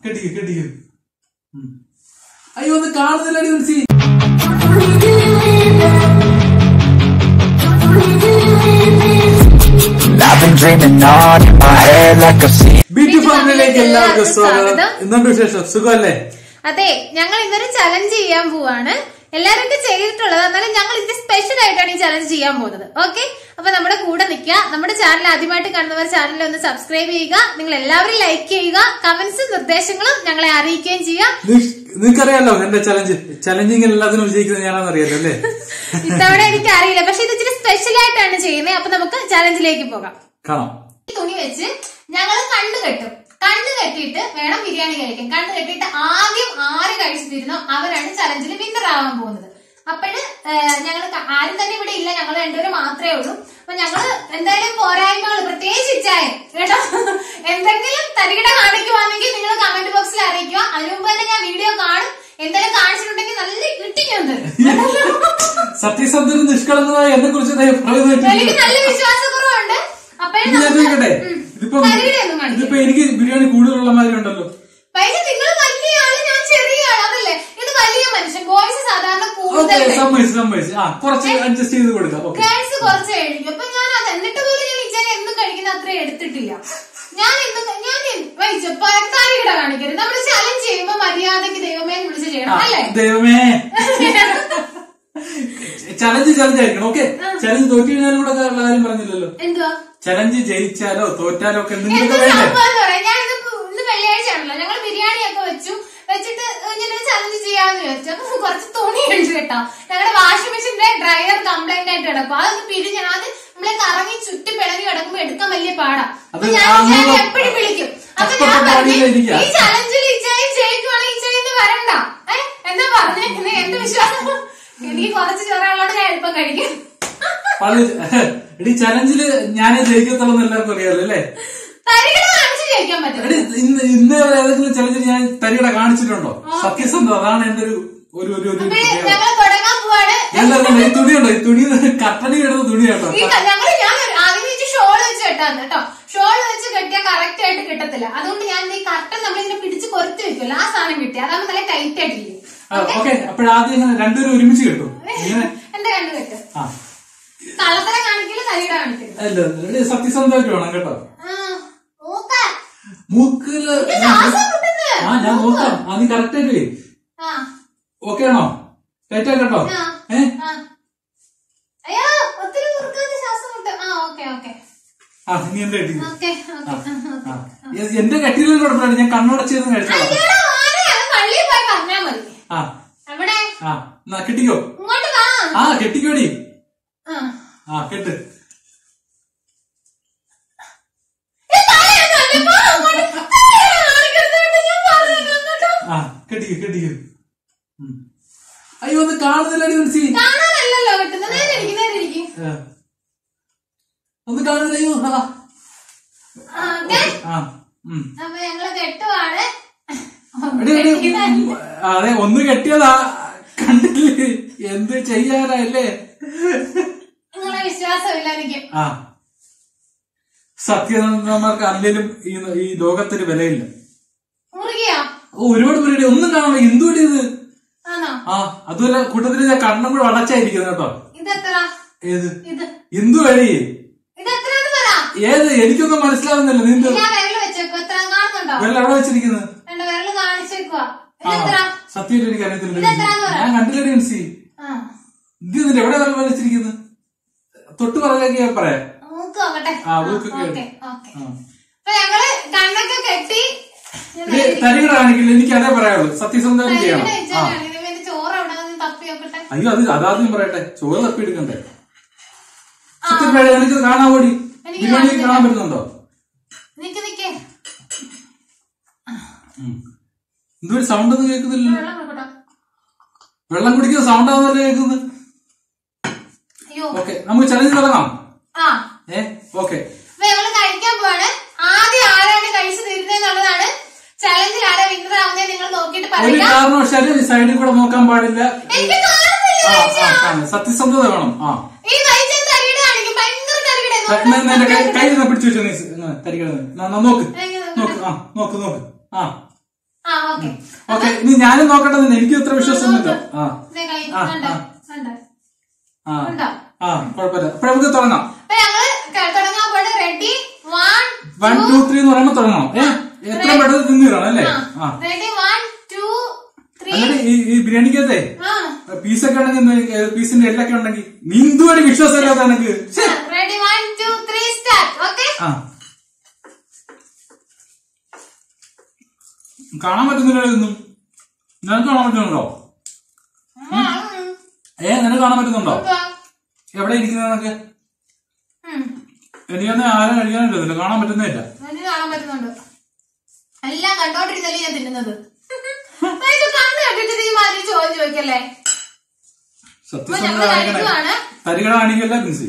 കെട്ടിക്ക് കെട്ടിക്ക് ഉം. അയ്യോ ഒന്ന് കാണുന്നില്ലടി Tulasi I've been dreaming on in my head like I've seen beauty ഫാമിലിയിലേക്ക് എല്ലാവർക്കും എല്ലാവർക്കും സ്വാഗതം സ്വാഗതം. എന്തുണ്ട് വിശേഷം സുഖമല്ലേ അതെ ഞങ്ങൾ ഇന്നൊരു ചലഞ്ച് ചെയ്യാൻ പോവാണ് എല്ലാവരും ചെയ്തിട്ടുള്ളത് എന്നാലും ഞങ്ങൾ ഇതിന്റെ സ്പെഷ്യൽ ആയിട്ടാണ് ഈ ചലഞ്ച് ചെയ്യാൻ പോകുന്നത് ഓക്കെ അപ്പൊ നമ്മുടെ കൂടെ നിൽക്കുക നമ്മുടെ ചാനൽ ആദ്യമായിട്ട് കാണുന്നവർ ചാനൽ ഒന്ന് സബ്സ്ക്രൈബ് ചെയ്യുക നിങ്ങൾ എല്ലാവരും ലൈക്ക് ചെയ്യുക കമന്റ്സും നിർദ്ദേശങ്ങളും ഞങ്ങളെ അറിയിക്കുകയും ചെയ്യുക നിങ്ങൾക്കറിയാലോ എന്റെ ചലഞ്ച് ചലഞ്ചിങ് എല്ലാത്തിനും വിജയിക്കുന്നത് ഞാനാണെന്ന് അറിയാലോ അല്ലേ ഇത്തവണ എനിക്ക് അറിയില്ല പക്ഷെ ഇത് ഇച്ചിരി സ്പെഷ്യൽ ആയിട്ടാണ് ചെയ്യുന്നത് അപ്പൊ നമുക്ക് ചലഞ്ചിലേക്ക് പോകാം കാണാം ഈ തുണി വെച്ച് ഞങ്ങൾ കണ്ണു കെട്ടും കണ്ണു കെട്ടിയിട്ട് വേണം ബിരിയാണി കഴിക്കാൻ കണ്ണു കെട്ടിയിട്ട് ആദ്യം ആര് കഴിച്ചു തീരുന്നോ അവരാണ് ചലഞ്ചിൽ വിന്നർ ആവാൻ പോകുന്നത് അപ്പോഴ് ഞങ്ങൾ ആരും തന്നെ ഇവിടെ ഇല്ല ഞങ്ങൾ രണ്ടുപേരും മാത്രമേ ഉള്ളൂ അപ്പൊ ഞങ്ങള് എന്തായാലും പോരായ്മകൾ പ്രത്യേകിച്ച് ഇച്ചായ കേട്ടോ എന്തെങ്കിലും തരികിട കാണിക്കുവാണെങ്കിൽ നിങ്ങൾ കമന്റ് ബോക്സിൽ അറിയിക്കുക അതിനു മുമ്പ് തന്നെ ഞാൻ വീഡിയോ കാണും എന്തെങ്കിലും കാണിച്ചിട്ടുണ്ടെങ്കിൽ നല്ല കിട്ടി ഞാൻ തരും സത്യസന്ധനും നിഷ്കളങ്കമായ എന്നെ കുറിച്ച് എനിക്ക് നല്ല വിശ്വാസക്കുറവുണ്ട് അപ്പോഴും ഞാൻ ചോദിക്കട്ടെ ഇതിപ്പം തരികിടയൊന്നും കാണിക്കില്ല ഇതിപ്പോ എനിക്ക് ബിരിയാണി കൂടുതലുള്ള മാതിരി ഉണ്ടല്ലോ പക്ഷെ നിങ്ങൾ വലിയ ആള് ഞാൻ ചെറിയ ആള് അതല്ലേ ഇത് വലിയ മനുഷ്യൻ ബോയ്സ് സാധാരണ ഓക്കെ കൂടുതൽ സമ്മതിച്ച് സമ്മതിച്ച് ആ കുറച്ച് അഡ്ജസ്റ്റ് ചെയ്ത് കൊടുക്കാം ഓക്കെ ഗേൾസ് കുറച്ച് കഴിക്കും അപ്പൊ ഞാൻ അത് എന്നിട്ട് പോലും ഞാൻ ഇച്ചാൻ എന്നും കഴിക്കുന്ന അത്ര എടുത്തിട്ടില്ല ഞാൻ എന്നും ഞാൻ വഹിച്ചപ്പോ താരികിട കാണിക്കരുത് നമ്മൾ ചലഞ്ച് ചെയ്യുമ്പോ മര്യാദക്ക് ദൈവമേ എന്ന് വിളിച്ച് ചെയ്യണം അല്ലേ ദൈവമേ ചലഞ്ച് ചലഞ്ച് ആയിരിക്കണം ഓക്കെ ചലഞ്ച് തോറ്റു കഴിഞ്ഞാലും കൂടെ ഉള്ള കാര്യം പറഞ്ഞില്ലല്ലോ എന്തുവാ ചലഞ്ച് ജയിച്ചാലോ തോറ്റാലോ ഒക്കെ എന്ത് നിങ്ങൾക്ക് വേണ്ടേ സംഭവം എന്ന് പറയാം ഞാൻ ഇന്ന് ഇന്ന് വെള്ളിയാഴ്ച ആണല്ലോ ഞങ്ങൾ ബിരിയാണി ഒക്കെ വെച്ചു വെച്ചിട്ട് ഇങ്ങനെ ചലഞ്ച് ചെയ്യാന്ന് വിചാരിച്ചു അപ്പൊ കുറച്ച് തുണി ഉണ്ട് കേട്ടോ ഞങ്ങളുടെ വാഷിംഗ് മെഷീന്റെ ഡ്രയർ കംപ്ലൈന്റ് ആയിട്ട് കിടക്കും അതൊന്ന് പിരിഞ്ഞ് അത് നമ്മളെ കറങ്ങി ചുറ്റി പിണങ്ങി കിടക്കുമ്പോ എടുക്കാൻ വലിയ പാടാ അപ്പൊ അത് ഞാൻ അങ്ങനെ ഇച്ചാനെ എപ്പോഴും വിളിക്കും അപ്പൊ ഞാൻ കഷ്ടപ്പെട്ട പറഞ്ഞു പണിയിലിരിക്കുക. ഈ ചലഞ്ചിൽ ഇച്ചായി ജയിക്കുവാണെങ്കിൽ ഇച്ചായിന്ന് വരണ്ട ഏ എന്താ പറഞ്ഞേ എന്റെ വിശ്വാസം എനിക്ക് കുറച്ച് ചോറുള്ളോട് ഞാൻ എളുപ്പം കഴിക്കും പള്ളി എടി ചലഞ്ചില് ഞാനേ ജയിക്കത്തുള്ളൂ എല്ലാവർക്കും അറിയാലോ അല്ലേ തരികിട കാണിച്ച് ജയിക്കാൻ പറ്റും എടി ഇന്ന് ഇന്ന് വരെ ഏതെങ്കിലും ചലഞ്ചിൽ ഞാൻ തരികട കാണിച്ചിട്ടുണ്ടോ സത്യസന്ധം അതാണ് എന്റെ ഒരു ഒരു ഒരു ഒരു അപ്പൊ പ്രത്യേകത. ഞങ്ങൾ തുടങ്ങാൻ പോവാണ് എല്ലാവർക്കും ഈ തുണിയുണ്ടോ ഈ തുണി കട്ടണി കിടന്ന തുണി കേട്ടോ ഈ ക- ഞങ്ങള് ഞാൻ ആദ്യം വെച്ച് ഷോള് വെച്ച് കെട്ടാന്ന് കേട്ടോ ഷോള് വെച്ച് കെട്ടിയാൽ കറക്റ്റ് ആയിട്ട് കിട്ടത്തില്ല അതുകൊണ്ട് ഞാൻ ഈ കർട്ടൻ നമ്മളിങ്ങനെ പിടിച്ച് കൊരുത്ത് വെക്കുമല്ലോ ആ സാധനം കിട്ടി അതാകുമ്പോ നല്ല ടൈറ്റ് ആയിട്ടിരിക്കും ഓക്കെ അപ്പോഴാദ്യം ഇങ്ങനെ രണ്ടുപേരും ഒരുമിച്ച് കിട്ടും ഇങ്ങനെ എന്റെ കണ്ടു കെട്ട് ആ കള്ളത്തരം കാണിക്കില്ല തരികിട കാണിക്കില്ല അല്ല എടി സത്യസന്ധമായിട്ട് വേണം കേട്ടോ ആ, നോക്കാം. മൂക്കില് ഇത് ശ്വാസം മുട്ടുന്നു. ആ ഞാൻ നോക്കാം ആ നീ കറക്റ്റ് ആയിട്ട് ആ, ഓക്കെ ആണോ ടൈറ്റ് കേട്ടോ ആ, ഏ ആ. അയ്യോ ഒത്തിരി മുറുക്കാതെ ശ്വാസം മുട്ട് ആ ഓക്കെ ഓക്കെ ആ നീ എന്റെ കെട്ടി ഓക്കെ ഓക്കെ ആ എന്റെ കെട്ടിയിലോട് കുഴപ്പമില്ല ഞാൻ കണ്ണടച്ചിരുന്ന് കഴിച്ചോളാം അയ്യോടാ മോനെ, അത് പള്ളിയിൽ പോയി പറഞ്ഞാ മതി ആ എവിടെ ആ എന്നാ കെട്ടിക്കോ ഇങ്ങോട്ട് വാ ആ കെട്ടിക്കോടി ആ ആ കെട്ട് ഈ തലയൊന്നും അല്ല, പോ അങ്ങോട്ട്. തലയെ കാണിക്കരുത് കേട്ടോ, ഞാൻ പറഞ്ഞേക്കാം കേട്ടോ. ആ കെട്ടിക്കോ കെട്ടിക്കോ ഉം. അയ്യോ ഒന്ന് കാണുന്നില്ലടി തുളസി കാണാനല്ലല്ലോ കിട്ടുന്നത് നേരെ ഇരിക്കും നേരെ ഇരിക്കും ആ. ഒന്ന് കാണുന്നില്ല അയ്യോ ആ. ആ, ഓക്കേ. ആ ഉം. അപ്പൊ ഞങ്ങള് കെട്ടുവാണ് എടി, എടി, ഉം, അതെ ഒന്ന് കെട്ടിയതാ കണ്ടില്ലേ എന്ത് ചെയ്യാനല്ലേ നിങ്ങളെ വിശ്വാസമില്ല എനിക്ക് ആ സത്യനന്ദന്മാർക്ക് അല്ലെങ്കിലും ഈ ഈ ലോകത്തൊരു വിലയില്ല മുറുകിയോ ഓ, ഒരുപാട് പേരുടെ ഒന്നും കാണാൻ എന്തുകൊണ്ട് ഇത് ആണോ ആ അതുപോലെ കൂട്ടത്തിൽ ഞാൻ കണ്ണും കൂടെ അടച്ചായിരിക്കുന്നത് കേട്ടോ ഇതെത്ര ഏത് ഇത് എന്തു വഴി ഇതെത്രന്ന് പറ ഏത് എനിക്കൊന്നും മനസ്സിലാവുന്നില്ല നിന്റെ ഞാൻ വിരല് വെച്ചേക്കോ എത്ര കാണുന്നുണ്ടോ വെള്ളം എവിടെ വെച്ചിരിക്കുന്നത് എന്റെ വിരല് കാണിച്ചേക്കുവാ ആ ഇതെത്ര സത്യം എനിക്ക് അറിയത്തില്ല ഇതെത്രാന്ന് പറ. ഞാൻ കണ്ടില്ല ഡെൻസി ആ ഇത് ഇതിന്റെ എവിടെ വെള്ളം വെച്ചിരിക്കുന്നത് തൊട്ട് പറഞ്ഞേക്ക് ഞാൻ പറയാം മൂക്ക് നോക്കട്ടെ ആ, മൂക്ക് ഓക്കെ കേട്ടു. ഓക്കെ ആ. അപ്പൊ ഞങ്ങള് കണ്ണൊക്കെ കെട്ടി ഞാൻ ഇത് തരികട കാണിക്കില്ല എനിക്ക് അതേ പറയാനുള്ളൂ സത്യസന്ധം ചെയ്യണം തരികിട ആ വെച്ചാലാണ് ഇതിന് എന്റെ ചോറ് അവിടെ നിന്ന് തപ്പി നോക്കട്ടെ അയ്യോ അത് അതാദ്യം പറയട്ടെ ചോറ് തപ്പി എടുക്കണ്ടേ സത്യം പറയാം എനിക്കത് കാണാൻ ഓടി എനിക്ക് ബിരിയാണി കാണുന്നില്ല. കാണാൻ പറ്റുന്നുണ്ടോ നിക്ക് നിക്കേ എന്തൊരു സൗണ്ട് ഒന്നും കേൾക്കുന്നില്ല വെള്ളം കൊടുക്കട്ടോ വെള്ളം കുടിക്കുന്ന സൗണ്ട് ആവുന്നല്ലേ കേൾക്കുന്നത് അയ്യോ ഓക്കെ നമുക്ക് ചലഞ്ച് തുടങ്ങാം ആ ഏ ഓക്കെ അപ്പൊ ഞങ്ങള് കഴിക്കാൻ പോവാണ് ആദ്യം ആരാണ് കഴിച്ചു തരുന്നതെന്നുള്ളതാണ് ചലഞ്ചിൽ ആരാ വിന്നർ ആവുന്നത് നിങ്ങൾ നോക്കിയിട്ട് ഒരു പറയുക കാരണവശാലും ഈ സൈഡിൽ കൂടെ നോക്കാൻ പാടില്ല എനിക്ക് കാണുന്നില്ല ആ കഴിച്ച. ആ കാണും. സത്യസന്ധത വേണം ആ ഈ കഴിച്ച തരികിട കാണിക്കും ഭയങ്കര തരികിട എന്നാ എന്നാ എന്റെ കൈ കൈ നിന്ന് പിടിച്ചു വെച്ചോ നീ തരികട നോക്ക് എങ്ങനെ നോക്ക് ആ നോക്ക് നോക്ക് ആ ഓക്കെ ഓക്കെ ഇനി ഞാനും നോക്കട്ടെ നിന്നെ. എനിക്ക് ഇത്ര വിശ്വാസമൊന്നുമില്ല ആ കൈ ആ, കണ്ടോ ആ. കണ്ടോ ആ ഉണ്ടോ ആ കുഴപ്പമില്ല അപ്പൊ നമുക്ക് തുടങ്ങാം അപ്പൊ ഞങ്ങള് ക- തുടങ്ങാൻ പോണ് ready one one two three എന്ന് പറയുമ്പോ തുടങ്ങണം ഏ എത്ര പെട്ടെന്ന് തിന്നിരണം അല്ലേ ആ റെഡി വൺ ടു ത്രീ എന്നിട്ട് ഈ ഈ ബിരിയാണിക്കകത്തെ ആ പീസൊക്കെ ഉണ്ടെങ്കിൽ പീസിന്റെ എല്ലൊക്കെ ഉണ്ടെങ്കിൽ നിന്തുവരെ വിശ്വാസമില്ലാത്ത എനിക്ക് ശ്ശേ. Ready one two three start okay ആ കാണാൻ പറ്റുന്നില്ല ഇതൊന്നും നിനക്ക് കാണാൻ പറ്റുന്നുണ്ടോ ഏ നിനക്ക് കാണാൻ പറ്റുന്നുണ്ടോ എവിടെ ഇരിക്കുന്നത് നിനക്ക് എനിക്കൊന്നും ആരും കഴിക്കാനില്ല കാണാൻ പറ്റുന്നില്ല എനിക്ക് കാണാൻ പറ്റുന്നുണ്ട് എല്ലാം കണ്ടോണ്ടിരുന്നല്ലേ ഞാൻ തിന്നുന്നത് ഇത് കണ്ണ് കണ്ടിട്ട് നീ മാതിരി ചോദ്യം ചോദിക്കല്ലേ അപ്പൊ ഞങ്ങള് കഴിക്കുവാണ് തരികട കാണിക്കല്ല പിൻസി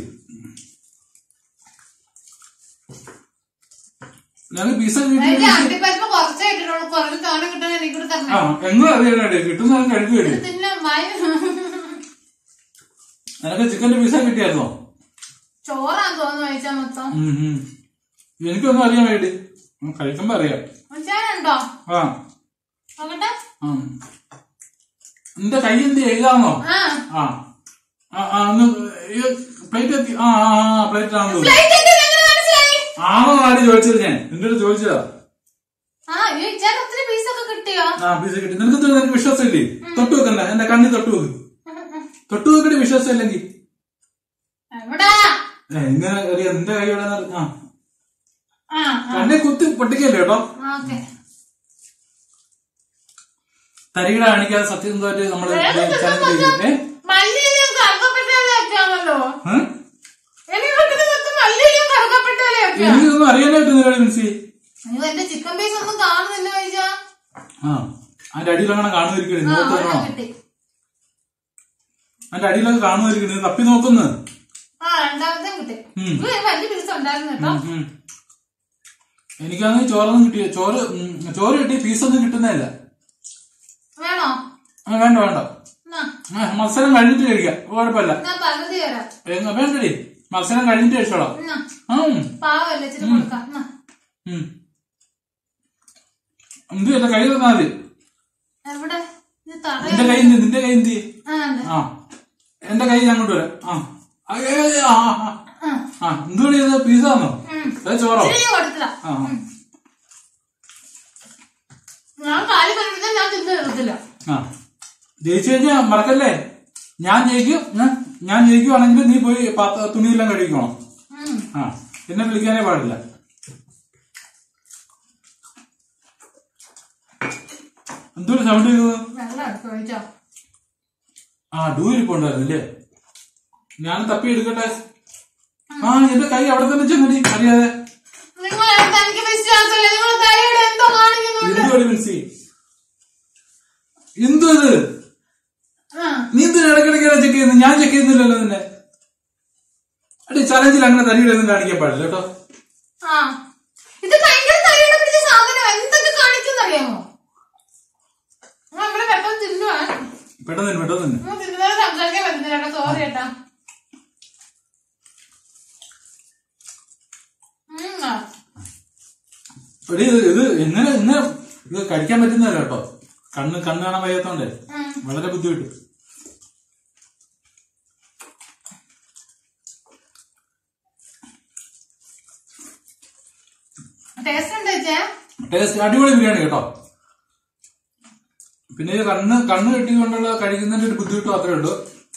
ഞങ്ങൾക്ക് പീസ എനിക്ക് കിട്ടി അണ്ടിപ്പരിപ്പ് കുറച്ചേ ഇട്ടിട്ടുള്ളൂ കുറച്ച് തോന കിട്ടാൻ എനിക്കൂടെ ആ തരണം എങ്ങനെ അറിയാനായിട്ട് കിട്ടുന്ന കഴിക്കുകയല്ലേ തിന്നെ വായി നിനക്ക് ചിക്കന്റെ പീസ കിട്ടിയായിരുന്നോ ചോറാന്ന് തോന്നുന്നു കഴിച്ചാ മൊത്തം ഉം, ഉം. എനിക്കൊന്നും അറിയാൻ വേണ്ടി ഉം, കഴിക്കുമ്പോ അറിയാം ഉച്ചാനുണ്ടോ ആ നോക്കട്ടെ ആ. നിന്റെ കൈ എന്ത് എഴുതാന്നോ ആ ആ ആ, ആ ഒന്ന് പ്ലേറ്റ് എത്തി ആ ആ ആ പ്ലേറ്റ് ആണെന്ന് തോന്നുന്നു പ്ലേറ്റ് എന്റെ എങ്ങനെ മനസ്സിലായി ആണോ ആര് ചോദിച്ചത് ഞാൻ നിന്റെ അടുത്ത് ചോദിച്ചതാ ആ ഈ ഇച്ചാൻ ഒത്തിരി പീസൊക്കെ കിട്ടിയോ ആ പീസ് കിട്ടി നിനക്ക് ഇത് നിനക്ക് വിശ്വാസമില്ലേ തൊട്ട് വെക്കണ്ട എന്റെ കണ്ണി തൊട്ട് വെക്ക് തൊട്ട് വെക്കടി വിശ്വാസം ഇല്ലെങ്കിൽ എവിടാ ഏ, ഇങ്ങനെ അറിയാം നിന്റെ കൈ എവിടെ ആ ആ കണ്ണെ കുത്തി പൊട്ടിക്കല്ലേ കേട്ടോ ഓക്കെ തരികിട കാണിക്കാതെ സത്യസന്ധമായിട്ട് നമ്മള് ചലഞ്ച് ചെയ്യും ഏ മല്ലിയിലും കറുക്കപ്പെട്ടല്ലേ വെക്കാമല്ലോ ഏ? എനിക്ക് കിട്ടുന്ന മൊത്തം മല്ലിയിലും കറുക്കപ്പെട്ടല്ലേ വെക്കാം എനിക്കൊന്നും അറിയാനായിട്ട് നിങ്ങളുടെ മിൻസി അയ്യോ എന്റെ ചിക്കൻ പീസ് ഒന്നും കാണുന്നില്ല കഴിച്ചാ ആ അതിന്റെ അടിയിലങ്ങനെ കാണുമായിരിക്കണേ ആ നോക്ക് ഒരെണ്ണം കാണോ കിട്ടി അതിന്റെ അടിയിലൊക്കെ കാണുമായിരിക്കണേ തപ്പി നോക്കുന്നു ആ രണ്ടാമത്തെ കിട്ടി ഉം. ഇത് വലിയ പീസ് ഉണ്ടായിരുന്നു കേട്ടോ ഉം, ഉം. എനിക്കാണെങ്കിൽ ചോറൊന്നും കിട്ടിയ ചോറ് ഉം, ചോറ് കിട്ടി പീസൊന്നും കിട്ടുന്നതല്ല വേണോ ആ, വേണ്ട വേണ്ട എന്നാ ആ, മത്സരം കഴിഞ്ഞിട്ട് കഴിക്കാം കുഴപ്പമില്ല ഞാൻ പകുതി തരാം എങ്ങ വേണ്ടടി മത്സരം കഴിഞ്ഞിട്ട് കഴിച്ചോളാം എന്നാ ആ ഉം. പാവല്ലേ ഇച്ചിരി കൊടുക്കാം എന്നാ ഉം. എന്ത് എന്റെ കൈ തന്നാ മതി എവിടെ ഇത് തട നിന്റെ കൈ എന്ത് നിന്റെ കൈ എന്ത് ആ ഉണ്ട് ആ എന്റെ കൈ ഞാൻ കൊണ്ടുവരാം ആ ആ, ഏ, ഏ, ആ ആ, ആ ആ എന്തുകൊണ്ട് ഇത് പീസാന്നോ ഉം. അത് ചോറോ ഇച്ചിരി കൊടുത്തില്ല ആ ഞാൻ കാലി പറയുമ്പോൾ ഞാൻ തിന്നു തീർത്തില്ല ആ ജയിച്ചു കഴിഞ്ഞാ മറക്കല്ലേ ഞാൻ ജയിക്കും ഞാൻ ഞാൻ ജയിക്കുവാണെങ്കിൽ നീ പോയി പാത്ര തുണിയെല്ലാം കഴിക്കണം ഉം. ആ എന്നെ വിളിക്കാനേ പാടില്ല എന്തൊരു സൗണ്ട് ചെയ്തത് വെള്ളം എടുത്ത് ഒഴിച്ചോ ആ ഡൂരിപ്പുണ്ടായിരുന്നില്ലേ ഞാൻ തപ്പി എടുക്കട്ടെ ആ എന്റെ കൈ അവിടെ തന്നെ ചെന്നടി അറിയാതെ നിങ്ങൾ എനിക്ക് വിശ്വാസമില്ല നിങ്ങൾ തൈയുടെ എന്തോ കാണിക്കുന്നുണ്ട് എന്തുവാടി മിൻസി എന്തോ ഇത് ആ നീ എന്തിനാ ഇടയ്ക്കിടയ്ക്ക് ചെക്ക് ചെയ്യുന്നത് ഞാൻ ചെക്ക് ചെയ്യുന്നില്ലല്ലോ നിന്നെ അടി ചലഞ്ചിൽ അങ്ങനെ തരികളൊന്നും കാണിക്കാൻ പാടില്ല കേട്ടോ ആ ഇത് ഭയങ്കര തൈയുടെ പിടിച്ച സാധനം എന്തൊക്കെ കാണിക്കുന്നറിയാമോ നമ്മള് പെട്ടെന്ന് തിന്നുവാ പെട്ടെന്ന് തന്നെ, പെട്ടെന്ന് തന്നെ. നമ്മൾ തിന്നുന്നത് സംസാരിക്കാൻ പറ്റുന്നില്ല കേട്ടോ സോറി ഏട്ടാ ഉം, ആ. എടി ഇത് ഇത് എങ്ങനെ ഇങ്ങനെ ഇത് കഴിക്കാൻ പറ്റുന്നതല്ല കേട്ടോ കണ്ണ് കണ്ണ് കാണാൻ വയ്യാത്തോണ്ടേ ഉം. വളരെ ബുദ്ധിമുട്ട് ടേസ്റ്റ് ഉണ്ട് ചേച്ചേ ടേസ്റ്റ് അടിപൊളി ബിരിയാണി കേട്ടോ പിന്നെ ഈ കണ്ണ് കണ്ണ് കെട്ടിക്കൊണ്ടുള്ള കഴിക്കുന്നതിന്റെ ഒരു ബുദ്ധിമുട്ട് മാത്രമേ ഉള്ളൂ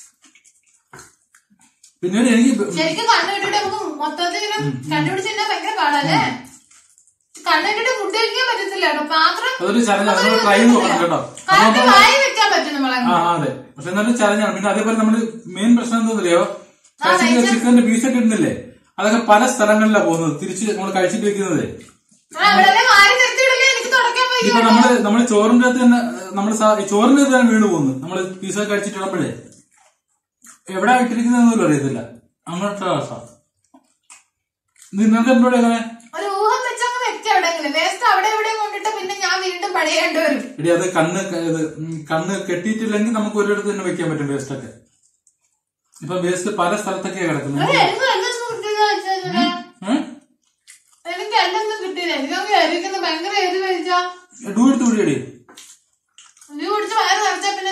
പിന്നെ ഒരു എനിക്ക് ബ- ശരിക്കും കണ്ണു കിട്ടിട്ട് നമുക്ക് മൊത്തത്തിൽ ഇങ്ങനെ കണ്ടുപിടിച്ച് തന്നെ ഭയങ്കര പാടല്ലേ കണ്ണു കിട്ടിട്ട് ഫുഡ് കഴിക്കാൻ പറ്റത്തില്ല കേട്ടോ പാത്രം അതൊരു ചലഞ്ച് നമ്മൾ ട്രൈ ചെയ്ത് നോക്കണം കേട്ടോ കറക്റ്റ് വായി വെക്കാൻ പറ്റും നമ്മളെ ആ ആ, അതെ പക്ഷെ നല്ല ചലഞ്ചാണ് പിന്നെ അതേപോലെ നമ്മള് മെയിൻ പ്രശ്നം എന്താണെന്നറിയോ ആ, കഴിച്ച- ചിക്കന്റെ പീസൊക്കെ ഇടുന്നില്ലേ അതൊക്കെ പല സ്ഥലങ്ങളിലാണ് പോകുന്നത് തിരിച്ച് നമ്മൾ കഴിച്ചിട്ട് വെക്കുന്നത് ആ ഇവിടെ വാരി നിർത്തിയിടില്ലേ എനിക്ക് തുടക്കാൻ പോയി ഇപ്പൊ നമ്മള് നമ്മള് ചോറിന്റെ അകത്ത് തന്നെ നമ്മൾ ചോറിന്റെ അകത്ത് തന്നെ വീണ് പോകുന്നു നമ്മള് പീസ കഴിച്ചിട്ടിടുമ്പോഴേ എവിടെ ഇട്ടിരിക്കുന്നതെന്ന് പോലും അറിയത്തില്ല അങ്ങനത്തെ അവസ്ഥ നിങ്ങൾക്ക് എന്തോടെ എങ്ങനെ ഒരു ഊഹം വെച്ചങ്ങ് വെക്കാം എവിടെയെങ്കിലും വേസ്റ്റ് അവിടെ ഇവിടെ കൊണ്ടിട്ട് പിന്നെ ഞാൻ വീണ്ടും പണിയേണ്ടി വരും എടി അത് കണ്ണ് ക- ഇത് ഉം, കണ്ണ് കെട്ടിയിട്ടില്ലെങ്കിൽ നമുക്ക് ഒരിടത്ത് തന്നെ വെക്കാൻ പറ്റും വേസ്റ്റ് ഒക്കെ ഇപ്പൊ വേസ്റ്റ് പല സ്ഥലത്തൊക്കെയാ കിടക്കുന്നത് ഏയ്, എനിക്ക് എന്തൊന്നും കിട്ടിയില്ല ചേച്ചേ. ഏഹ് എനിക്ക് എന്തൊന്നും കിട്ടിയില്ല എനിക്കങ്ങ് എരിക്കുന്ന ഭയങ്കര എരി കഴിച്ചാ ഡൂ എടുത്ത് വിടിയടി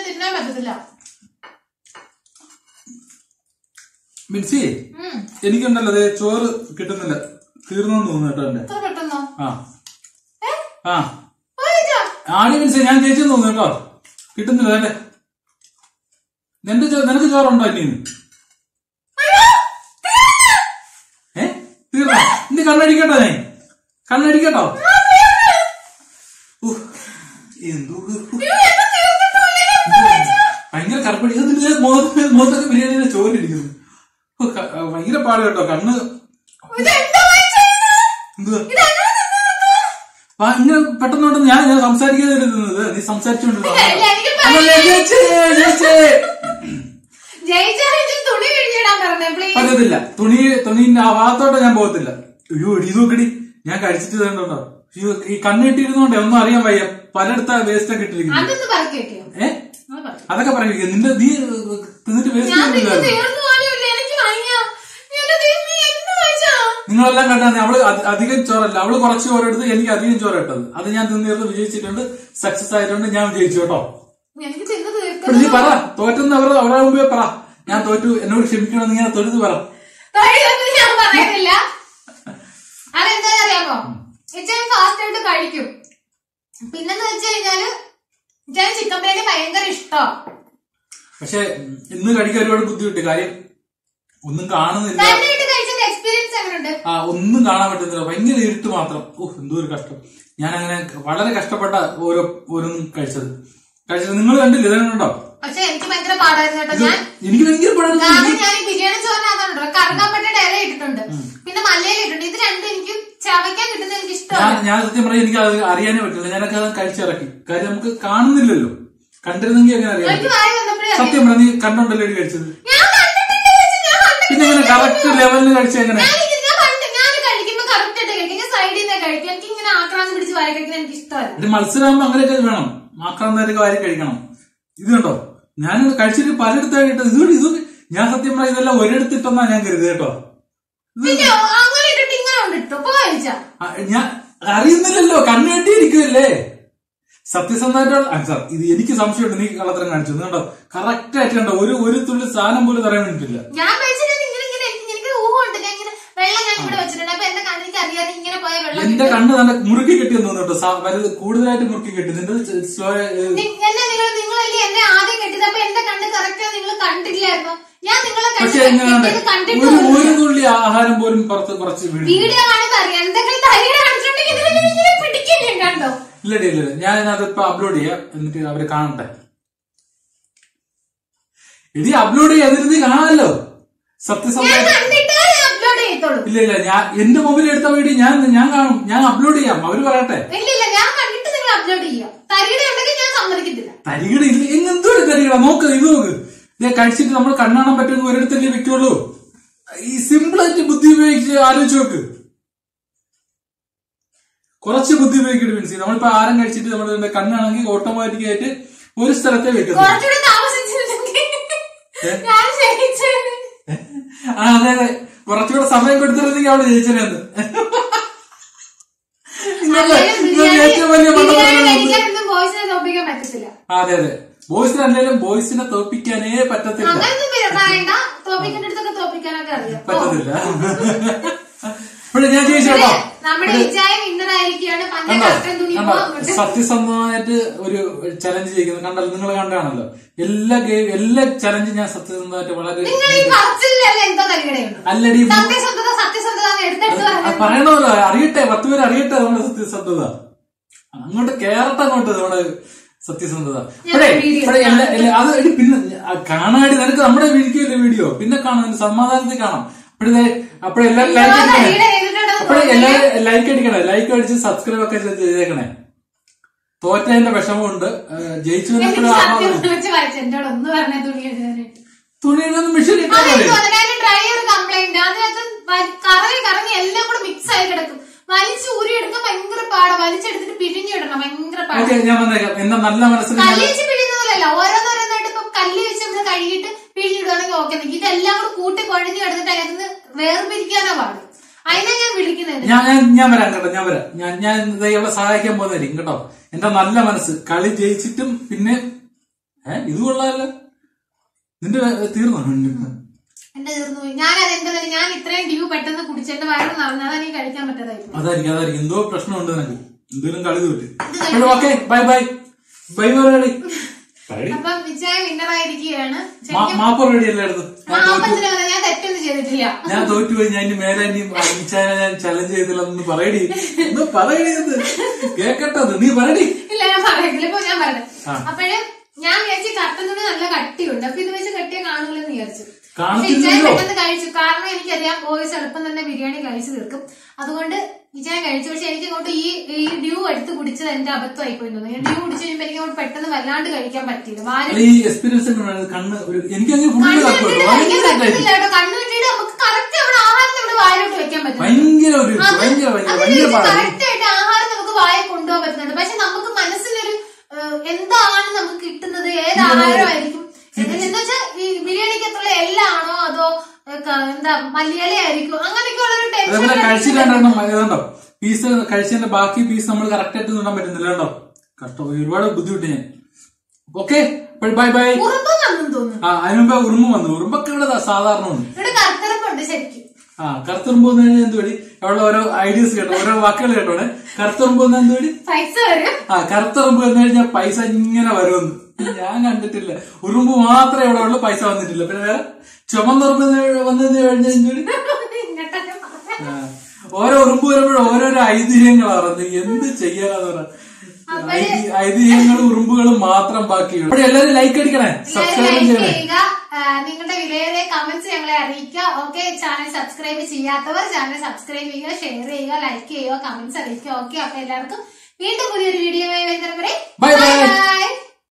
തിന്നാൻ പറ്റത്തില്ല മിൻസി ഉം. എനിക്കുണ്ടല്ലോ അതെ ചോറ് കിട്ടുന്നില്ല തീർന്നു തോന്നുന്നു കേട്ടോ എന്റെ ഇത്ര പെട്ടെന്നോ ആ ഏ? ആ പോയിച്ചാ? ആടി മിൻസി ഞാൻ ജയിച്ചെന്ന് തോന്നുന്നു കേട്ടോ കിട്ടുന്നില്ല അതെ നിന്റെ ചോ- നിനക്ക് ചോറുണ്ടോ ഇനി ഏ തീർന്നോ ഇനി കണ്ണടിക്കട്ടോ ഞാൻ കണ്ണടിക്കട്ടോ ഉഹ്, എന്തോ ഭയങ്കര കറുപ്പടി ഇത് നിന്റെ മുഖത്ത് മുഖത്തൊക്കെ ബിരിയാണിയുടെ ചോറിരിക്കുന്നു ഉഹ്, ക- ഭയങ്കര പാട് കേട്ടോ കണ്ണ് ഇതെന്താ ചെയ്യുന്നത്? എന്തുവാ ഇതെങ്ങനെ തിന്നത്? വാ, ഇങ്ങനെ പെട്ടെന്ന് ഞാൻ ഞാൻ സംസാരിക്കാതെ ഇരുന്നത് നീ സംസാരിച്ചോണ്ടിരുന്നു ഇല്ല, എനിക്ക് അല്ല, ജയിച്ചേ, ജയിച്ചേ. ജയിച്ചാൽ എനിക്ക് തുണി പിഴിഞ്ഞിടാൻ പറഞ്ഞേ പ്ലീസ് പറ്റത്തില്ല തുണി തുണീന്റെ ആ ഭാഗത്തോട്ട് ഞാൻ പോകത്തില്ല അയ്യോ എടി ഇത് നോക്കടി ഞാൻ കഴിച്ചിട്ട് തരുന്നുണ്ടോ അയ്യോ ഈ കണ്ണിട്ടിരുന്നോണ്ടേ ഒന്നും അറിയാൻ വയ്യ പലയിടത്ത വേസ്റ്റ് ഒക്കെ ഇട്ടിരിക്കുന്നു അതൊന്ന് പറക്കി വെക്കോ ഏ അത് പറ. അതൊക്കെ പറയുക നിന്റെ നീ തിന്നിട്ട് വേസ്റ്റ് ഞാൻ തിന്ന് ചെയ്യുന്നില്ല തീർന്നു പോലുമില്ല എനിക്ക് വയ്യ എന്റെ ദൈവമേ, എന്ത് കഴിച്ചാ? നിങ്ങളെല്ലാം കണ്ടാ അവള് അധ- അധികം ചോറല്ല അവള് കുറച്ച് ചോറ് എടുത്ത് എനിക്ക് അധികം ചോറ് ഇട്ടത് അത് ഞാൻ തിന്നിരുന്ന് വിജയിച്ചിട്ടുണ്ട് സക്സസ് ആയിട്ടുണ്ട് ഞാൻ വിജയിച്ചു കേട്ടോ എനിക്ക് തിന്ന് ഇവിടെ തീർക്കണം നീ പറ തോറ്റെന്ന് അവർ അവരുടെ മുമ്പേ പറ ഞാൻ തോറ്റു എന്നോട് ക്ഷമിക്കണം ഇങ്ങനെ തൊഴുത് പറ കഴിയൊന്നും ഞാൻ പറയുന്നില്ല അതെന്താ അറിയാമോ ഇച്ചാൻ ഫാസ്റ്റ് ആയിട്ട് കഴിക്കും പിന്നെന്ന് വെച്ച് കഴിഞ്ഞാല് ഇച്ചാൻ ചിക്കൻ ബിരിയാണി ഭയങ്കര ഇഷ്ടമാ പക്ഷെ ഇന്ന് കഴിക്കാൻ ഒരുപാട് ബുദ്ധിമുട്ട് കാര്യം ഒന്നും കാണുന്നില്ല തന്നെയായിട്ട് കഴിച്ചത് എക്സ്പീരിയൻസ് എങ്ങനെയുണ്ട് ആ ഒന്നും കാണാൻ പറ്റുന്നില്ല ഭയങ്കര ഇരുട്ട് മാത്രം ഓഹ് എന്തോ ഒരു കഷ്ടം ഞാൻ അങ്ങനെ വളരെ കഷ്ടപ്പെട്ട ഓരോ ഓരോന്നും കഴിച്ചത് കഴിച്ചത് നിങ്ങൾ കണ്ടില്ല ഇതെങ്ങനെയുണ്ടോ പക്ഷെ എനിക്ക് ഭയങ്കര പാടായിരുന്നു കേട്ടോ ഞാൻ എനിക്ക് ഭയങ്കര പാടാണ് കാരണം ഞാൻ ഈ ബിരിയാണി ചോറിനകത്തുണ്ടോ കറുകാപ്പട്ടയുടെ ഇല ഇട്ടിട്ടുണ്ട് പിന്നെ മല്ലയില ഇട്ടിട്ടുണ്ട് ഇത് രണ്ടും എനിക്ക് ചവയ്ക്കാൻ കിട്ടുന്നത് എനിക്ക് ഞാൻ ഇഷ്ടമാണ് ഞാൻ സത്യം പറയാം എനിക്ക് അത് അറിയാനേ പറ്റില്ല ഞാനൊക്കെ അത് കഴിച്ചിറക്കി കാര്യം നമുക്ക് കാണുന്നില്ലല്ലോ കണ്ടിരുന്നെങ്കിൽ എങ്ങനെ അറിയാം എനിക്ക് വായി വന്നപ്പോഴേ അറിയാം. സത്യം പറഞ്ഞ നീ കണ്ടോണ്ടല്ലേ ഇത് കഴിച്ചത് ഞാൻ കണ്ടിട്ടില്ല ചേച്ചി, ഞാൻ കണ്ടിട്ടില്ല. പിന്നെ എങ്ങനെ കറക്റ്റ് ലെവലിൽ കഴിച്ച എങ്ങനെ ഞാൻ ഇത് ഞാൻ കണ്ട് ഞാൻ കഴിക്കുമ്പോ കറക്റ്റ് ആയിട്ട് കഴിക്കും ഞാൻ സൈഡിൽ നിന്ന് കഴിക്കും എനിക്ക് ഇങ്ങനെ ആക്രാന്തം പിടിച്ച് വാരി കഴിക്കുന്നത് എനിക്ക് ഇഷ്ടമല്ല ഒരു മത്സരമാകുമ്പോ അങ്ങനെയൊക്കെ വേണം ആക്രാന്തമായിട്ട് വാരി കഴിക്കണം ഇത് കണ്ടോ ഞാൻ കഴിച്ചിട്ട് പലയിടത്തായിട്ട് ഇത് ഇത് ഞാൻ സത്യം പറഞ്ഞ ഇതെല്ലാം ഒരിടത്ത് ഇട്ടെന്നാ ഞാൻ കരുതി കേട്ടോ പിന്നെ അങ്ങനെ ഇട്ടിട്ട് ഇങ്ങനെ കൊണ്ടിട്ടു ഇപ്പൊ കഴിച്ചാ ആ, ഞാൻ അറിയുന്നില്ലല്ലോ കണ്ണു കെട്ടിയിരിക്കുമല്ലേ സത്യസന്ധമായിട്ടുള്ള ആ, സാർ ഇത് എനിക്ക് സംശയമുണ്ട് നീ കള്ളത്തരം കാണിച്ചു ഇത് കണ്ടോ കറക്റ്റ് ആയിട്ട് കണ്ടോ ഒരു ഒരു തുള്ളി സാധനം പോലും തരാൻ വേണ്ടിയിട്ടില്ല ഞാൻ കഴിച്ചിട്ട് ഇങ്ങനെ ഇങ്ങനെ എനിക്ക് എനിക്ക് ഊഹമുണ്ട് ഞാൻ ഇങ്ങനെ വെള്ളം ഞാൻ ഇവിടെ വെച്ചിട്ടുണ്ട് അപ്പൊ എന്റെ കണ്ണിൽ എനിക്ക് അറിയാതെ ഇങ്ങനെ പോയ വെള്ളം എന്റെ കണ്ണ് നല്ല മുറുക്കി കെട്ടിയെന്ന് തോന്നുന്നു കേട്ടോ സാ- വലുത് കൂടുതലായിട്ട് മുറുക്കി കെട്ടി നിന്റെ സ്ലോ നി- എന്നെ നിങ്ങൾ നിങ്ങളല്ലേ എന്നെ ആദ്യം കെട്ടിയത് അപ്പൊ എന്റെ കണ്ണ് കറക്റ്റ് നിങ്ങൾ കണ്ടില്ലായിരുന്നോ ഞാൻ നിങ്ങളെ പക്ഷെ കണ്ണ് എങ്ങനെയാണ് കെട്ടിയത് കണ്ടിട്ട് ഒരു പോലും ഒരു തുള്ളി ആഹാരം പോലും പുറത്ത് കുറച്ച് വീഴും വീഡിയോ കാണുമ്പോ അറിയാം എന്തെങ്കിലും തരികട കാണിച്ചിട്ടുണ്ടെങ്കിൽ ഇതിനെ ഇങ്ങനെ പിടിക്കില്ലേ കണ്ടോ ഇല്ലടി ഇല്ല ഞാൻ അതിപ്പോ അപ്ലോഡ് ചെയ്യാം എന്നിട്ട് അവര് കാണട്ടെ ഇടി അപ്ലോഡ് ചെയ്യാതിരുന്ന് നീ കാണാമല്ലോ ഞാൻ സത്യസന്ധമായിട്ട് കണ്ടിട്ടേ അപ്ലോഡ് ചെയ്യത്തുള്ളൂ ഇല്ല ഇല്ല ഞാൻ എന്റെ മൊബൈൽ എടുത്ത വീഡിയോ ഞാൻ ഞാൻ കാണും ഞാൻ അപ്ലോഡ് ചെയ്യാം അവര് പറയട്ടെ ഇല്ല ഇല്ല ഞാൻ കണ്ടിട്ട് നിങ്ങൾ അപ്ലോഡ് ചെയ്യാം തരികട ഉണ്ടെങ്കിൽ ഞാൻ സമ്മതിക്കത്തില്ല തരികട ഇല്ല എന്തോ തരികട നോക്ക് ഇത് നോക്ക് ഇത് കഴിച്ചിട്ട് നമ്മൾ കണ്ണാണാൻ പറ്റുമെങ്കിൽ ഒരിടത്തല്ലേ വെക്കുള്ളൂ ഈ സിമ്പിൾ ആയിട്ട് ബുദ്ധി ഉപയോഗിച്ച് ആലോചിച്ച് നോക്ക് കുറച്ച് ബുദ്ധി ഉപയോഗിക്കട്ടെ മീൻസ് നമ്മളിപ്പോ ആരം കഴിച്ചിട്ട് നമ്മുടെ കണ്ണാണെങ്കിൽ ഓട്ടോമാറ്റിക് ആയിട്ട് ഒരു സ്ഥലത്തെ വെക്കുന്നത് കുറച്ചുകൂടെ താമസിച്ചിട്ടുണ്ടെങ്കിൽ ഞാൻ ജയിച്ചേനെ ആ അതെ അതെ കുറച്ചുകൂടെ സമയം കൊടുത്തിരുന്നെങ്കിൽ അവള് ജയിച്ചതെന്ന് അല്ലേലും ബിരിയാണി ഏറ്റവും വലിയ ബിരിയാണി മണ്ടത്തരമാണ് കഴിക്കാനൊന്നും ബോയ്സിനെ തോപ്പിക്കാൻ പറ്റത്തില്ല ആ, അതെ അതെ ബോയ്സിന് അല്ലെങ്കിലും ബോയ്സിനെ തോപ്പിക്കാനേ പറ്റത്തില്ല അങ്ങനൊന്നും പിന്നെ പറയണ്ട തോപ്പിക്കേണ്ട അടുത്തൊക്കെ തോപ്പിക്കാനൊക്കെ അറിയാം ഓ. പറ്റത്തില്ല ഇവിടെ ഞാൻ ചോദിച്ചു കേട്ടോ നമ്മുടെ ഇച്ചായ വിന്നർ ആയിരിക്കുകയാണ് പണ്ട് കണ്ടോ കട്ടൻ തുണി കണ്ടോ അങ്ങോട്ട് സത്യസന്ധമായിട്ട് ഒരു ചലഞ്ച് ചെയ്യുന്നത് കണ്ടല്ലോ നിങ്ങൾ കണ്ടാണല്ലോ എല്ലാ ഗെയിം എല്ലാ ചലഞ്ചും ഞാൻ സത്യസന്ധമായിട്ട് വളരെ നിങ്ങൾ ഈ പറച്ചിലല്ലേ എന്തോ തരികടയുണ്ട് അല്ലടി സത്യസന്ധത സത്യസന്ധത എന്ന് എടുത്തെടുത്ത് അത് പറഞ്ഞു പറയണമല്ലോ അറിയട്ടെ പത്ത് പേര് അറിയട്ടെ നമ്മുടെ സത്യസന്ധത അങ്ങോട്ട് കേറട്ടെ അങ്ങോട്ട് നമ്മുടെ സത്യസന്ധത ഇപ്പഴേ video ഇപ്പഴേ എല്ലാ എല്ലാ- അത് എടി പിന്നെ ആ കാണാടി നിനക്ക് നമ്മുടെ വീഡിയോ വീഡിയോ പിന്നെ കാണാം നിന്റെ സമാധാനത്തിൽ കാണാം അപ്പോഴേ അപ്പോഴെല്ലാരും ലൈക്ക് അടിക്കണേ തരികട ചെയ്തിട്ടുണ്ടെന്ന് അപ്പോഴേ എല്ലാരും ലൈക്ക് അടിക്കണേ ലൈക്ക് അടിച്ച് സബ്സ്ക്രൈബ് ഒക്കെ ചെയ്ത് ചെയ്തേക്കണേ തോറ്റതിന്റെ വിഷമമുണ്ട് ഏഹ് ജയിച്ചു എനിക്ക് വന്നപ്പോഴും സത്യം ആഹ്ലാദം വെച്ച് വരച്ചു എന്നോട് ഒന്ന് പറഞ്ഞ തുണി എഴുതാനായിട്ട് തുണിയിലൊന്നും മെഷീൻ ഇട്ടാ അത് മതി എനിക്ക് അതിനകത്ത് ഡ്രയർ കംപ്ലൈന്റ് അതിനകത്ത് വ- കറങ്ങി കറങ്ങി എല്ലാം കൂടെ മിക്സ് ആയി കിടക്കും വലിച്ച് ഊരി എടുക്കാൻ ഭയങ്കര പാടാ വലിച്ചെടുത്തിട്ട് പിഴിഞ്ഞിടണം ഭയങ്കര പാടാ ഓക്കെ ഞാൻ വന്നേക്കാം എന്റെ നല്ല മനസ്സിൽ ഞാൻ കല്ല് വെച്ച് പിഴിയുന്നതല്ല ഓരോന്നോരോന്നായിട്ട് ഇപ്പൊ കല്ല് വെച്ച് നമ്മള് കഴുകിയിട്ട് പിഴിഞ്ഞിടുവാണെങ്കിൽ ഓക്കെ നിൽക്കും ഇതെല്ലാം കൂടെ കൂട്ടി കുഴഞ്ഞു കിടന്നിട്ട് അതിനകത്ത് വേർപിരിക്കാനാ പാട് അതിനാ ഞാൻ വിളിക്കുന്നത് ഞാൻ ഞാൻ ഞാൻ വരാം കേട്ടോ ഞാൻ വരാം ഞാൻ ഞാൻ ദേ ഇവിടെ സഹായിക്കാൻ പോകുന്നതായിരിക്കും കേട്ടോ എന്റെ നല്ല മനസ്സ് കളി ജയിച്ചിട്ടും പിന്നെ ഏഹ് ഇത് കൊള്ളാമല്ലോ നിന്റെ വേ- തീർന്നോ എന്റെ തീർന്നു പോയി ഞാൻ അത് എന്റെ തന്നെ ഞാൻ ഇത്രയും ഡ്യൂ പെട്ടെന്ന് കുടിച്ചിട്ട് വയറ് നിറഞ്ഞു അതാണ് എനിക്ക് കഴിക്കാൻ പറ്റാതായി പോയി. അതായിരിക്കും അതായിരിക്കും എന്തോ പ്രശ്നമുണ്ട് നിനക്ക് എന്തെങ്കിലും കളി തോറ്റ് ഓക്കെ ബൈ ബൈ ബൈ പറയടി പറയടി അപ്പം വിജയ് വിന്നറായിരിക്കുകയാണ് മാ- മാപ്പ് റെഡി അല്ലേ എടുത്ത് മാപ്പത്തിന് വരെ ഞാൻ തെറ്റൊന്നും ചെയ്തിട്ടില്ല ഞാൻ തോറ്റുപോയി ഞാൻ ഇനി മേലെ ഇനി അടിച്ചാനെ ഞാൻ ചലഞ്ച് ചെയ്തില്ലെന്ന് പറയടി ഒന്ന് പറയടി അത് കേക്കട്ടത് നീ പറയടി ഇല്ല ഞാൻ പറയത്തില്ല ഇപ്പൊ ഞാൻ പറയാം ആ. അപ്പോഴും ഞാൻ വിചാരിച്ചു കട്ടൻ തുണി നല്ല കട്ടിയുണ്ട് അപ്പൊ ഇത് വെച്ച് കെട്ടിയ കാണുമല്ലോ വിചാരിച്ചു പക്ഷെ കാണത്തില്ലല്ലോ. വിജയൻ പെട്ടെന്ന് കഴിച്ചു കാരണം എനിക്കറിയാം ബോയ്സ് എളുപ്പം തന്നെ ബിരിയാണി കഴിച്ചു തീർക്കും അതുകൊണ്ട് വിജയൻ കഴിച്ചു പക്ഷെ എനിക്ക് ഇങ്ങോട്ട് ഈ ഈ ഡ്യൂ എടുത്ത് കുടിച്ചത് എന്റെ അബദ്ധമായി പോയി തോന്നുന്നു ഡ്യൂ കുടിച്ചു കഴിയുമ്പോൾ എനിക്ക് അങ്ങോട്ട് പെട്ടെന്ന് വല്ലാണ്ട് കഴിക്കാൻ പറ്റിയില്ല വാരി അല്ല ഈ എക്സ്പീരിയൻസ് കണ്ണ് ഒരു എനിക്കങ്ങനെ ഫുള്ള് കണ്ണ് കപ്പുണ്ട് കെട്ടിയിട്ട് കഴിക്കാൻ ഭയങ്കര പറ്റുന്നില്ല കേട്ടോ കണ്ണ് കെട്ടിയിട്ട് നമുക്ക് കറക്റ്റ് അവിടെ ആഹാരം നമ്മുടെ വായിലോട്ട് വെക്കാൻ പറ്റും ഭയങ്കര ഒരു ഭയങ്കര ഭയങ്കര ഭയങ്കര പാടാണ് കറക്റ്റ് ആയിട്ട് ആഹാരം നമുക്ക് വായ കൊണ്ടുപോകാൻ പറ്റുന്നുണ്ട് പക്ഷെ നമുക്ക് മനസ്സിലൊരു ഏഹ്, എന്താണ് നമുക്ക് കിട്ടുന്നത് ഏത് ആഹാരമായിരിക്കും എന്ന് വെച്ചാൽ ഈ ബിരിയാണിക്കകത്തുള്ള എല്ലാണോ അതോ ഏഹ്, ക- എന്താ മല്ലിയില ആയിരിക്കും അങ്ങനെയൊക്കെയുള്ള ഒരു അതേപോലെ ടെൻഷൻ കഴിച്ചിട്ടുണ്ടോ ഇതുണ്ടോ പീസ് കഴിച്ചതിന്റെ ബാക്കി പീസ് നമ്മൾ കറക്റ്റ് ആയിട്ട് നിടാൻ പറ്റുന്നില്ല കേട്ടോ കഷ്ടം ഒരുപാട് ബുദ്ധിമുട്ട് ഞാൻ ഓക്കെ ബൈ ബൈ ഉറുമ്പ് വന്നു തോന്നുന്നു ആ അതിന് മുമ്പേ ഉറുമ്പ് വന്നു ഉറുമ്പൊക്കെ ഇവിടെ ദാ സാധാരണ ഉണ്ട് ഇവിടെ കറുത്തറപ്പുണ്ട് ശരിക്കും ആ കറുത്തുറുമ്പ് വന്നു കഴിഞ്ഞാൽ എന്ത് വഴി അവിടെ ഓരോ ഐഡിയസ് കേട്ടോ ഓരോ വാക്കുകൾ കേട്ടോടെ കറുത്തുറുമ്പ് വന്നാൽ എന്ത് വഴി പൈസ വരും ആ കറുത്തുറുമ്പ് വന്നു കഴിഞ്ഞാൽ പൈസ ഇങ്ങനെ വരുമെന്ന് ഞാൻ കണ്ടിട്ടില്ല ഉറുമ്പ് മാത്രമേ ഇവിടെ ഉള്ളൂ പൈസ വന്നിട്ടില്ല പിന്നെ വേറെ ചുമന്നുറുമ്പ് വന്നത് കഴിഞ്ഞാൽ എന്ത് വഴി ഇങ്ങോട്ടൊക്കെ പറഞ്ഞ ആ. ഓരോ ഉറുമ്പ് വരുമ്പോഴും ഓരോരോ ഐതിഹ്യങ്ങളാ പറഞ്ഞത് എന്ത് ചെയ്യാനാന്ന് പറ ഐതി- ഐതിഹ്യങ്ങളും ഉറുമ്പുകളും മാത്രം ബാക്കിയുള്ളൂ അവിടെ എല്ലാരും ലൈക്ക് അടിക്കണേ എല്ലാവരും സബ്സ്ക്രൈബ് ലൈക്ക് ചെയ്യണേ ചെയ്യുക ആ, നിങ്ങളുടെ വിലയേറിയ കമന്റ്സ് ഞങ്ങളെ അറിയിക്കുക ഓക്കെ ചാനൽ സബ്സ്ക്രൈബ് ചെയ്യാത്തവർ ചാനൽ സബ്സ്ക്രൈബ് ചെയ്യുക ഷെയർ ചെയ്യുക ലൈക്ക് ചെയ്യുക കമന്റ്സ് അറിയിക്കുക ഓക്കെ അപ്പൊ എല്ലാവർക്കും വീണ്ടും പുതിയൊരു വീഡിയോ വരുന്നവരെ ബൈ